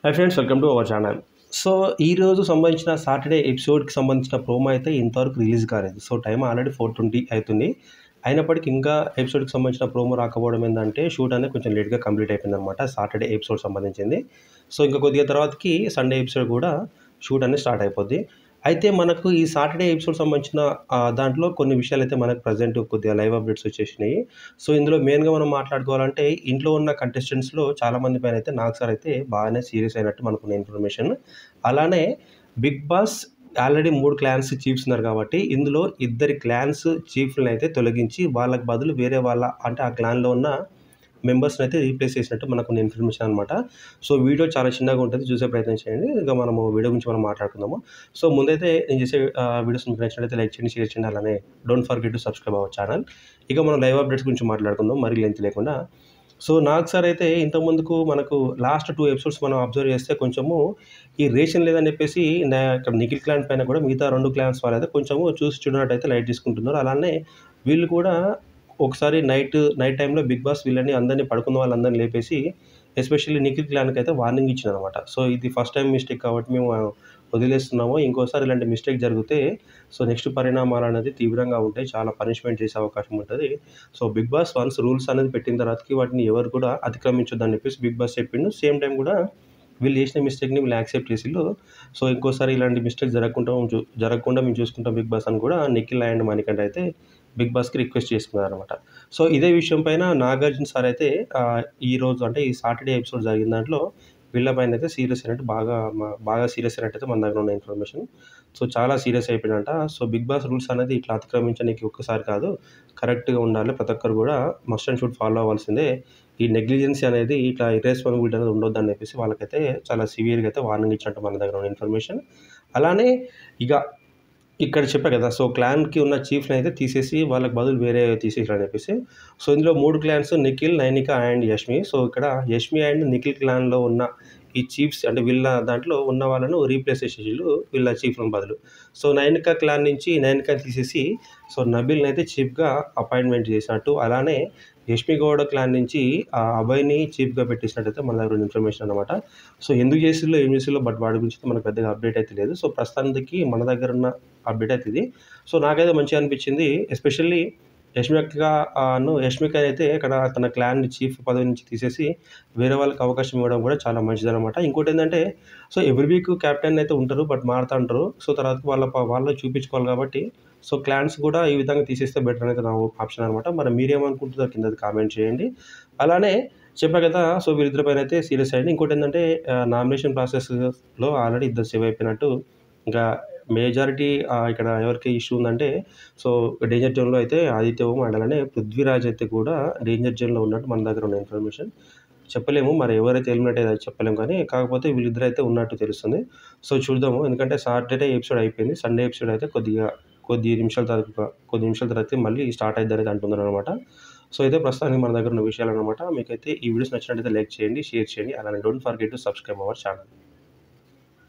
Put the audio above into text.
high friends welcome to our channel so ఈ రోజు సంబంధించిన సాటర్డే ఎపిసోడ్కి సంబంధించిన ప్రోమో అయితే ఇంతవరకు రిలీజ్ కాలేదు so time already four twenty అవుతుంది అయినప్పటికీ ఇంకా ఎపిసోడ్కి సంబంధించిన ప్రోమో రాకపోవడం ఏంటంటే షూట్ అనేది కొంచెం లేట్గా కంప్లీట్ అయిపోయింది అనమాట సాటర్డే ఎపిసోడ్ సంబంధించింది సో ఇంకా కొద్దిగా తర్వాతకి సండే ఎపిసోడ్ కూడా షూట్ అనేది స్టార్ట్ అయిపోద్ది అయితే మనకు ఈ సాటర్డే ఎపిసోడ్ సంబంధించిన ఆ, దాంట్లో కొన్ని విషయాలు అయితే మనకు ప్రజెంట్ కొద్దిగా లైవ్ అప్డేట్స్ వచ్చేసినాయి సో ఇందులో మెయిన్గా మనం మాట్లాడుకోవాలంటే ఇంట్లో ఉన్న కంటెస్టెంట్స్లో చాలామంది పైన అయితే నాకు సార్ అయితే బాగానే సీరియస్ అయినట్టు మనకున్న ఇన్ఫర్మేషన్ అలానే బిగ్ బాస్ ఆల్రెడీ మూడు క్లాన్స్ చీఫ్స్ ఉన్నారు కాబట్టి ఇందులో ఇద్దరి క్లాన్స్ చీఫ్లను అయితే తొలగించి వాళ్ళకి బదులు వేరే వాళ్ళ అంటే ఆ క్లాన్లో ఉన్న మెంబర్స్ని అయితే రీప్లేస్ చేసినట్టు మనకు ఇన్ఫర్మేషన్ అనమాట సో వీడియో చాలా చిన్నగా ఉంటుంది చూసే ప్రయత్నం చేయండి ఇక మనము వీడియో గురించి మనం మాట్లాడుకుందాము సో ముందైతే నేను చేసే ఆ, వీడియోస్ మీకు నచ్చినట్లయితే లైక్ చేయండి షేర్ చేయండి అలానే don't forget to subscribe our channel ఇక మనం లైవ్ అప్డేట్స్ గురించి మాట్లాడుకుందాం మరీ లెంత్ లేకుండా సో నాకు సార్ అయితే ఇంతకుముందుకు మనకు లాస్ట్ టూ ఎపిసోడ్స్ మనం అబ్జర్వ్ చేస్తే కొంచెము ఈ రేషన్ లేదని చెప్పేసి నా ఇక్కడ నిఖిల్ క్లాన్ పైన కూడా మిగతా రెండు క్లాన్స్ వాళ్ళు అయితే కొంచెము చూసి చూడనట్టయితే లైట్ తీసుకుంటున్నారు అలానే వీళ్ళు కూడా ఒకసారి నైట్ నైట్ టైంలో బిగ్ బాస్ వీళ్ళని అందరినీ పడుకున్న వాళ్ళందరినీ లేపేసి ఎస్పెషల్లీ నిఖిల్ క్లాన్కి అయితే వార్నింగ్ ఇచ్చిన అనమాట సో ఇది ఫస్ట్ టైం మిస్టేక్ కాబట్టి మేము వదిలేస్తున్నాము ఇంకోసారి ఇలాంటి మిస్టేక్ జరిగితే సో నెక్స్ట్ పరిణామాలు అనేది తీవ్రంగా ఉంటాయి చాలా పనిష్మెంట్ చేసే అవకాశం ఉంటుంది so Bigg Boss once rules అనేది పెట్టిన తర్వాతకి వాటిని ఎవరు కూడా అతిక్రమించొద్దని చెప్పేసి బిగ్ బాస్ చెప్పిండు సేమ్ టైం కూడా వీళ్ళు చేసిన మిస్టేక్ని వీళ్ళు యాక్సెప్ట్ చేసిళ్ళు సో ఇంకోసారి ఇలాంటి మిస్టేక్ జరగకుండా చూ- జరగకుండా మేము చూసుకుంటాం బిగ్ బాస్ అని కూడా నిఖిల్ అండ్ మణికంఠ అయితే బిగ్ బాస్కి రిక్వెస్ట్ చేసుకున్నారు అనమాట సో ఇదే విషయం పైన నాగార్జున సార్ అయితే ఆ, ఈ రోజు అంటే ఈ సాటర్డే ఎపిసోడ్ జరిగిన దాంట్లో వీళ్ళపైన అయితే సీరియస్ అయినట్టు బాగా మా- బాగా సీరియస్ అయినట్టు అయితే మన దగ్గర ఉన్న ఇన్ఫర్మేషన్ సో చాలా సీరియస్ అయిపోయినట్ట సో బిగ్ బాస్ రూల్స్ అనేది ఇట్లా అతిక్రమించడానికి ఒక్కసారి కాదు కరెక్ట్గా ఉండాలి ప్రతి ఒక్కరు కూడా మస్ట్ అండ్ షుడ్ ఫాలో అవ్వాల్సిందే ఈ నెగ్లిజెన్సీ అనేది ఇట్లా ఇర్రెస్పాన్సిబిలిటీ అనేది ఉండొద్దు అని చెప్పేసి వాళ్ళకైతే చాలా సివియర్గా అయితే వార్నింగ్ ఇచ్చినట్టు మన దగ్గర ఉన్న ఇన్ఫర్మేషన్ అలానే ఇక ఇక్కడ చెప్పా కదా సో క్లాన్కి ఉన్న చీఫ్ని అయితే తీసేసి వాళ్ళకి బదులు వేరే తీసేసారని చెప్పేసి సో ఇందులో మూడు clans Nikhil Nainika and Yashmi so ఇక్కడ యష్మి అండ్ నిఖిల్ క్లాన్లో ఉన్న ఈ చీఫ్స్ అంటే వీళ్ళ దాంట్లో ఉన్న వాళ్ళను రీప్లేస్ చేసేసారు వీళ్ళ చీఫ్లను బదులు సో నైనిక క్లాన్ నుంచి నైనిక తీసేసి సో నబిల్ని అయితే చీఫ్గా అపాయింట్మెంట్ చేసినట్టు అలానే యష్మి గౌడ క్లాన్ నుంచి ఆ అభయ్ని చీఫ్గా పెట్టేసినట్టయితే మన దగ్గర ఉన్న ఇన్ఫర్మేషన్ అనమాట సో ఎందుకు చేసిల్లో ఏం చేసిల్లో బట్ వాడి గురించి అయితే మనకు పెద్దగా అప్డేట్ అయితే లేదు సో ప్రస్తుతానికి మన దగ్గర ఉన్న అప్డేట్ అయితే ఇది సో నాకైతే మంచిగా అనిపించింది ఎస్పెషల్లీ యష్మిక ను యష్మిక అయితే ఇక్కడ తన క్లాన్ చీఫ్ పదవి నుంచి తీసేసి వేరే వాళ్ళకి అవకాశం ఇవ్వడం కూడా చాలా మంచిదన్నమాట ఇంకోటి ఏంటంటే సో ఎవ్రీ వీక్ క్యాప్టెన్ అయితే ఉంటారు బట్ మారుతా ఉంటారు సో తర్వాత వాళ్ళ ప- వాళ్ళు చూపించుకోవాలి కాబట్టి సో క్లాన్స్ కూడా ఈ విధంగా తీసేస్తే బెటర్ అనేది నా ఆప్షన్ అనమాట మరి మీరేమనుకుంటుందో కింద కామెంట్ చేయండి అలానే చెప్పా కదా సో వీరిద్దరి పైన అయితే సీరియస్ అయ్యింది ఇంకోటి ఏంటంటే నామినేషన్ ప్రాసెస్లో ఆల్రెడీ ఇద్దరు సేవ్ అయిపోయినట్టు ఇంకా మేజారిటీ ఇక్కడ ఎవరికి ఇష్యూ ఉందంటే సో డేంజర్ జోన్లో అయితే ఆదిత్య ఓం అండ్ అలానే పృథ్వీరాజ్ అయితే కూడా డేంజర్ జోన్లో ఉన్నట్టు మన దగ్గర ఉన్న ఇన్ఫర్మేషన్ చెప్పలేము మరి ఎవరైతే ఎలిమినేట్ అయ్యారో చెప్పలేము కానీ కాకపోతే వీళ్ళిద్దరు అయితే ఉన్నట్టు తెలుస్తుంది సో చూద్దాము ఎందుకంటే సాటర్డే ఎపిసోడ్ అయిపోయింది సండే ఎపిసోడ్ అయితే కొద్దిగా కొద్ది నిమిషాల తర్వాత కొద్ది నిమిషాల తర్వాత మళ్ళీ స్టార్ట్ అయింది అనేది అంటున్నారు అనమాట సో అయితే ప్రస్తుతానికి మన దగ్గర ఉన్న విషయాలు అనమాట మీకైతే ఈ వీడియోస్ నచ్చినట్టయితే లైక్ చేయండి షేర్ చేయండి అలానే don't forget to subscribe our channel